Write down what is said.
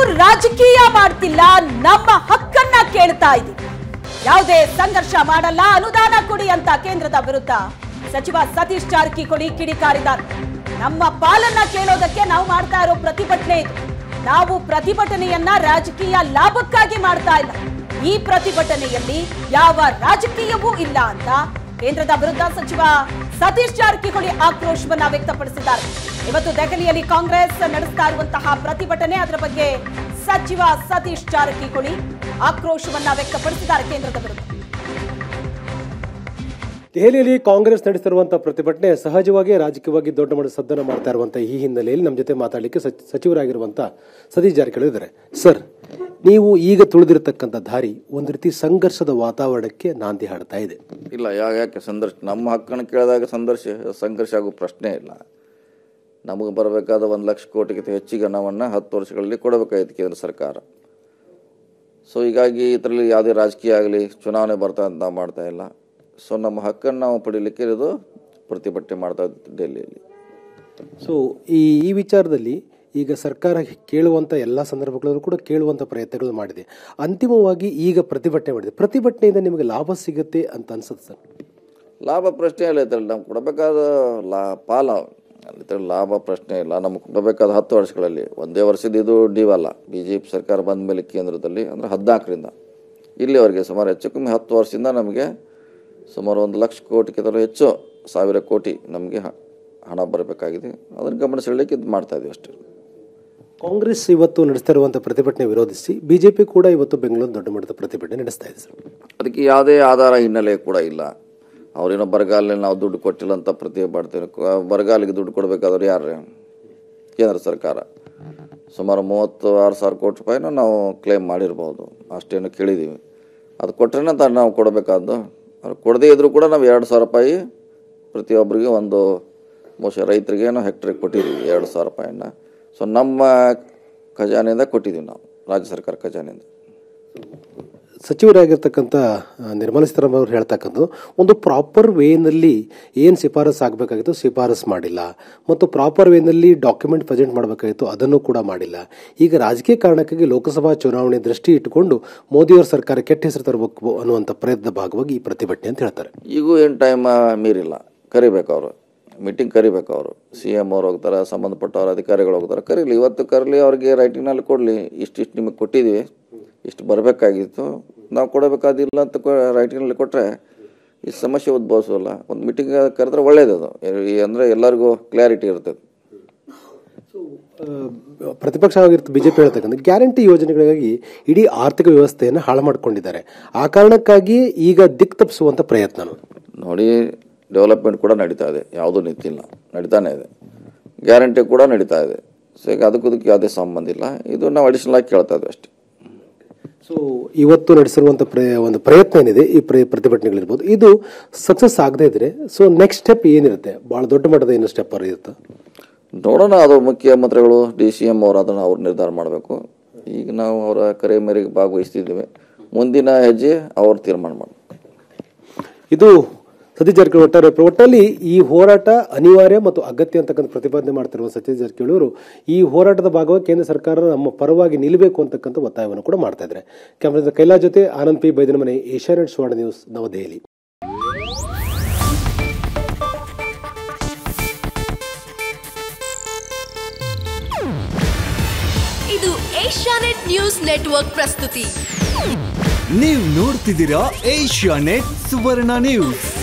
ರಾಜಕೀಯ ಮಾಡ್ತಿಲ್ಲ ನಮ್ಮ ಹಕ್ಕನ್ನ ಕೇಳ್ತಾ ಇದ್ದೀವಿ ಯಾವುದೇ ಸಂಘರ್ಷ ಮಾಡಲ್ಲ ಅನುದಾನ ಕೊಡಿ ಅಂತ ಕೇಂದ್ರದ ವಿರುದ್ಧ ಸಚಿವ ಸತೀಶ್ ಜಾರಕಿಹೊಳಿ ಕಿಡಿಕಾರಿದ್ದಾರೆ ನಮ್ಮ ಪಾಲನ್ನ ಕೇಳೋದಕ್ಕೆ ನಾವು ಮಾಡ್ತಾ ಇರೋ ಪ್ರತಿಭಟನೆ ಇದು ನಾವು ಪ್ರತಿಭಟನೆಯನ್ನ ರಾಜಕೀಯ ಲಾಭಕ್ಕಾಗಿ ಮಾಡ್ತಾ ಇಲ್ಲ ಈ ಪ್ರತಿಭಟನೆಯಲ್ಲಿ ಯಾವ ರಾಜಕೀಯವೂ ಇಲ್ಲ ಅಂತ ಕೇಂದ್ರದ ವಿರುದ್ಧ ಸಚಿವ ಸತೀಶ್ ಜಾರಕಿಹೊಳಿ ಆಕ್ರೋಶವನ್ನ ವ್ಯಕ್ತಪಡಿಸಿದ್ದಾರೆ ಇವತ್ತು ದೆಹಲಿಯಲ್ಲಿ ಕಾಂಗ್ರೆಸ್ ನಡೆಸ್ತಾ ಇರುವಂತಹ ಪ್ರತಿಭಟನೆ ಅದರ ಬಗ್ಗೆ ಸಚಿವ ಸತೀಶ್ ಜಾರಕಿಹೊಳಿ ಆಕ್ರೋಶವನ್ನ ವ್ಯಕ್ತಪಡಿಸಿದ್ದಾರೆ ಕೇಂದ್ರದ ವಿರುದ್ಧ ದೆಹಲಿಯಲ್ಲಿ ಕಾಂಗ್ರೆಸ್ ನಡೆಸಿರುವಂತಹ ಪ್ರತಿಭಟನೆ ಸಹಜವಾಗಿ ರಾಜಕೀಯವಾಗಿ ದೊಡ್ಡ ಮಟ್ಟದ ಸದ್ದನ ಮಾಡ್ತಾ ಇರುವಂತಹ ಈ ಹಿನ್ನೆಲೆಯಲ್ಲಿ ನಮ್ಮ ಜೊತೆ ಮಾತಾಡಲಿಕ್ಕೆ ಸಚ್- ಸಚಿವರಾಗಿರುವಂತಹ ಸತೀಶ್ ಜಾರಕಿಹೊಳಿ ಇದ್ದಾರೆ ಸರ್ ನೀವು ಈಗ ತುಳಿದಿರತಕ್ಕಂಥ ದಾರಿ ಒಂದು ರೀತಿ ಸಂಘರ್ಷದ ವಾತಾವರಣಕ್ಕೆ ನಾಂದಿ ಹಾಡ್ತಾ ಇದೆ ಇಲ್ಲ ಯಾ ಯಾಕೆ ಸಂದರ್ಶ ನಮ್ಮ ಹಕ್ಕನ್ನು ಕೇಳಿದಾಗ ಸಂದರ್ಶ ಸಂಘರ್ಷ ಆಗೋ ಪ್ರಶ್ನೆ ಇಲ್ಲ ನಮಗೆ ಬರಬೇಕಾದ ಒಂದು ಲಕ್ಷ ಕೋಟಿಗಿಂತ ಹೆಚ್ಚಿಗೆ ಹಣವನ್ನು ಹತ್ತು ವರ್ಷಗಳಲ್ಲಿ ಕೊಡಬೇಕಾಗಿತ್ತು ಕೇಂದ್ರ ಸರ್ಕಾರ ಸೊ ಹೀಗಾಗಿ ಇದರಲ್ಲಿ ಯಾವುದೇ ರಾಜಕೀಯ ಆಗಲಿ ಚುನಾವಣೆ ಬರ್ತಾ ಅಂತ ನಾವು ಮಾಡ್ತಾ ಇಲ್ಲ ಸೊ ನಮ್ಮ ಹಕ್ಕನ್ನು ನಾವು ಪಡೀಲಿಕ್ಕೆ ಇದು ಪ್ರತಿಭಟನೆ ಮಾಡ್ತಾ ಇದ್ದೀವಿ ಡೆಲ್ಲಿಯಲ್ಲಿ ಸೊ ಈ ಈ ವಿಚಾರದಲ್ಲಿ ಈಗ ಸರ್ಕಾರ ಕೇಳುವಂಥ ಎಲ್ಲ ಸಂದರ್ಭಗಳಲ್ಲೂ ಕೂಡ ಕೇಳುವಂಥ ಪ್ರಯತ್ನಗಳು ಮಾಡಿದೆ ಅಂತಿಮವಾಗಿ ಈಗ ಪ್ರತಿಭಟನೆ ಮಾಡಿದೆ ಪ್ರತಿಭಟನೆಯಿಂದ ನಿಮಗೆ ಲಾಭ ಸಿಗುತ್ತೆ ಅಂತ ಅನ್ಸುತ್ತೆ ಸರ್ ಲಾಭ ಪ್ರಶ್ನೆ ಇಲ್ಲ ಇದ್ರಲ್ಲಿ ನಮ್ಗೆ ಕೊಡಬೇಕಾದ ಲಾ ಪಾಲ ಇದ್ರಲ್ಲಿ ಲಾಭ ಪ್ರಶ್ನೆ ಇಲ್ಲ ನಮ್ಗೆ ಕೊಡಬೇಕಾದ ಹತ್ತು ವರ್ಷಗಳಲ್ಲಿ ಒಂದೇ ವರ್ಷದ ಇದು ಡೀವ್ ಅಲ್ಲ ಬಿ ಜೆ ಪಿ ಸರ್ಕಾರ ಬಂದ ಮೇಲೆ ಕೇಂದ್ರದಲ್ಲಿ ಅಂದರೆ ಹದಿನಾಲ್ಕರಿಂದ ಇಲ್ಲಿವರೆಗೆ ಸುಮಾರು ಹೆಚ್ಚು ಕಮ್ಮಿ ಹತ್ತು ವರ್ಷದಿಂದ ನಮಗೆ ಸುಮಾರು ಒಂದು ಲಕ್ಷ ಕೋಟಿಗಿಂತಲೂ ಹೆಚ್ಚು ಸಾವಿರ ಕೋಟಿ ನಮಗೆ ಹ- ಹಣ ಬರಬೇಕಾಗಿದೆ ಅದನ್ನು ಗಮನ ಸೆಳೆಯಲಿಕ್ಕೆ ಇದು ಮಾಡ್ತಾ ಇದೀವಿ ಅಷ್ಟೇ ಕಾಂಗ್ರೆಸ್ ಇವತ್ತು ನಡೆಸ್ತಾ ಇರುವಂಥ ಪ್ರತಿಭಟನೆ ವಿರೋಧಿಸಿ ಬಿಜೆಪಿ ಕೂಡ ಇವತ್ತು ಬೆಂಗಳೂರು ದೊಡ್ಡ ಮಟ್ಟದ ಪ್ರತಿಭಟನೆ ನಡೆಸ್ತಾ ಇದೆ ಸರ್ ಅದಕ್ಕೆ ಯಾವುದೇ ಆಧಾರ ಹಿನ್ನೆಲೆ ಕೂಡ ಇಲ್ಲ ಅವ್ರೇನೋ ಬರಗಾಲಲ್ಲಿ ನಾವು ದುಡ್ಡು ಕೊಟ್ಟಿಲ್ಲ ಅಂತ ಪ್ರತಿಭಟನೆ ಬರಗಾಲಿಗೆ ದುಡ್ಡು ಕೊಡಬೇಕಾದವ್ರು ಯಾರು ಕೇಂದ್ರ ಸರ್ಕಾರ ಸುಮಾರು ಮೂವತ್ತು ಆರು ಸಾವಿರ ಕೋಟಿ ರೂಪಾಯಿನ ನಾವು ಕ್ಲೇಮ್ ಮಾಡಿರ್ಬೋದು ಅಷ್ಟೇನು ಕೇಳಿದ್ದೀವಿ ಅದು ಕೊಟ್ಟರೆ ಅಂತ ನಾವು ಕೊಡಬೇಕಾದ್ದು ಅವ್ರು ಕೊಡದೇ ಇದ್ರೂ ಕೂಡ ನಾವು ಎರಡು ಸಾವಿರ ರೂಪಾಯಿ ಪ್ರತಿಯೊಬ್ಬರಿಗೆ ಒಂದು ಬಹುಶಃ ರೈತರಿಗೇನೋ ಹೆಕ್ಟ್ರಿಗೆ ಕೊಟ್ಟಿದ್ದೀವಿ ಎರಡು ಸಾವಿರ ರೂಪಾಯಿನ ಸೊ ನಮ್ಮ ಖಜಾನೆಯಿಂದ ಕೊಟ್ಟಿದ್ದೀವಿ ನಾವು ರಾಜ್ಯ ಸರ್ಕಾರ ಖಜಾನೆಯಿಂದ ಸಚಿವರಾಗಿರ್ತಕ್ಕಂಥ ಆ, ನಿರ್ಮಲಾ ಸೀತಾರಾಮನ್ ಅವರು ಹೇಳ್ತಕ್ಕಂಥದ್ದು ಒಂದು ಪ್ರಾಪರ್ ವೇನಲ್ಲಿ ಏನು ಶಿಫಾರಸ್ ಆಗಬೇಕಾಗಿತ್ತು ಶಿಫಾರಸ್ ಮಾಡಿಲ್ಲ ಮತ್ತು ಪ್ರಾಪರ್ ವೇನಲ್ಲಿ ಡಾಕ್ಯುಮೆಂಟ್ ಪ್ರೆಸೆಂಟ್ ಮಾಡಬೇಕಾಗಿತ್ತು ಅದನ್ನು ಕೂಡ ಮಾಡಿಲ್ಲ ಈಗ ರಾಜಕೀಯ ಕಾರಣಕ್ಕಾಗಿ ಲೋಕಸಭಾ ಚುನಾವಣೆ ದೃಷ್ಟಿ ಇಟ್ಟುಕೊಂಡು ಮೋದಿಯವರ ಸರ್ಕಾರ ಕೆಟ್ಟ ಹೆಸರು ತರಬೇಕು ಅನ್ನುವಂಥ ಪ್ರಯತ್ನ ಭಾಗವಾಗಿ ಈ ಪ್ರತಿಭಟನೆ ಅಂತ ಹೇಳ್ತಾರೆ ಈಗೂ ಏನು ಟೈಮ್ ಮೀರಿಲ್ಲ ಕರಿಬೇಕು ಅವರು ಮೀಟಿಂಗ್ ಕರಿಬೇಕು ಅವರು ಸಿ ಎಮ್ ಅವ್ರು ಹೋಗ್ತಾರೆ ಸಂಬಂಧಪಟ್ಟವ್ರ ಅಧಿಕಾರಿಗಳು ಹೋಗ್ತಾರೆ ಕರೀಲಿ ಇವತ್ತು ಕರೀಲಿ ಅವ್ರಿಗೆ ರೈಟಿಂಗ್ನಲ್ಲಿ ಕೊಡಲಿ ಇಷ್ಟಿಷ್ಟು ನಿಮಗೆ ಕೊಟ್ಟಿದ್ದೀವಿ ಇಷ್ಟು ಬರಬೇಕಾಗಿತ್ತು ನಾವು ಕೊಡಬೇಕಾದಿಲ್ಲ ಅಂತ ರೈಟಿಂಗ್ನಲ್ಲಿ ಕೊಟ್ಟರೆ ಈ ಸಮಸ್ಯೆ ಉದ್ಭವಿಸೋಲ್ಲ ಒಂದು ಮೀಟಿಂಗ್ ಕರೆದ್ರೆ ಒಳ್ಳೇದದು ಅಂದರೆ ಎಲ್ಲರಿಗೂ ಕ್ಲಾರಿಟಿ ಇರ್ತದೆ ಆ, ಪ್ರತಿಪಕ್ಷ ಆಗಿರ್ತ ಬಿಜೆಪಿ ಹೇಳ್ತಕ್ಕಂಥ ಗ್ಯಾರಂಟಿ ಯೋಜನೆಗಳಿಗಾಗಿ ಇಡೀ ಆರ್ಥಿಕ ವ್ಯವಸ್ಥೆಯನ್ನು ಹಾಳು ಮಾಡಿಕೊಂಡಿದ್ದಾರೆ ಆ ಕಾರಣಕ್ಕಾಗಿ ಈಗ ದಿಕ್ ತಪ್ಪಿಸುವಂಥ ಪ್ರಯತ್ನ ನೋಡಿ ಡೆವಲಪ್ಮೆಂಟ್ ಕೂಡ ನಡೀತಾ ಇದೆ ಯಾವುದೂ ನಿಂತಿಲ್ಲ ನಡೀತಾನೆ ಇದೆ ಗ್ಯಾರಂಟಿ ಕೂಡ ನಡೀತಾ ಇದೆ ಸೊ ಈಗ ಅದಕ್ಕೂ ಇದಕ್ಕೆ ಯಾವುದೇ ಸಂಬಂಧ ಇಲ್ಲ ಇದು ನಾವು ಅಡಿಷನಲ್ ಆಗಿ ಕೇಳ್ತಾ ಇದ್ವಿ ಅಷ್ಟೇ ಸೊ ಇವತ್ತು ನಡೆಸಿರುವಂಥ ಪ್ರ ಒಂದು ಪ್ರಯತ್ನ ಏನಿದೆ ಈ ಪ್ರ ಪ್ರತಿಭಟನೆಗಳಿರ್ಬೋದು ಇದು ಸಕ್ಸಸ್ ಆಗದೇ ಇದ್ರೆ ಸೊ ನೆಕ್ಸ್ಟ್ ಸ್ಟೆಪ್ ಏನಿರುತ್ತೆ ಭಾಳ ದೊಡ್ಡ ಮಟ್ಟದ ಏನು ಸ್ಟೆಪ್ ಇರುತ್ತೆ ನೋಡೋಣ ಅದು ಮುಖ್ಯಮಂತ್ರಿಗಳು ಡಿ ಸಿ ಎಮ್ ಅವರು ಅದನ್ನು ಅವ್ರು ನಿರ್ಧಾರ ಮಾಡಬೇಕು ಈಗ ನಾವು ಅವರ ಕರೆ ಮೇರೆಗೆ ಭಾಗವಹಿಸ್ತಿದ್ದೇವೆ ಮುಂದಿನ ಹೆಜ್ಜೆ ಅವ್ರು ತೀರ್ಮಾನ ಮಾಡಬೇಕು ಇದು ಸತೀಶ್ ಜಾರಕಿಹೊಳಿ ಒಟ್ಟಾರೆ ಒಟ್ಟಲ್ಲಿ ಈ ಹೋರಾಟ ಅನಿವಾರ್ಯ ಮತ್ತು ಅಗತ್ಯ ಅಂತಕ್ಕಂಥ ಪ್ರತಿಪಾದನೆ ಮಾಡ್ತಿರುವ ಸತೀಶ್ ಜಾರಕಿಹೊಳಿ ಅವರು ಈ ಹೋರಾಟದ ಭಾಗವಾಗಿ ಕೇಂದ್ರ ಸರ್ಕಾರ ನಮ್ಮ ಪರವಾಗಿ ನಿಲ್ಲಬೇಕು ಅಂತಕ್ಕಂಥ ಒತ್ತಾಯವನ್ನು ಕೂಡ ಮಾಡ್ತಾ ಇದ್ದಾರೆ ಕ್ಯಾಮ್ರಾದ ಕೈಲಾಸ್ ಜೊತೆ ಆನಂದ್ ಪಿ ಬೈದನಮನೆ ಏಷ್ಯಾನೆಟ್ ಸ್ವರ್ಣ ನ್ಯೂಸ್ ನವದೆಹಲಿ ಇದು ಏಷ್ಯಾನೆಟ್ ನ್ಯೂಸ್ ನೆಟ್ವರ್ಕ್ ಪ್ರಸ್ತುತಿ ನೀವು ನೋಡ್ತಿದ್ದೀರಾ ಏಷ್ಯಾ ನೆಟ್ ಸುವರ್ಣ ನ್ಯೂಸ್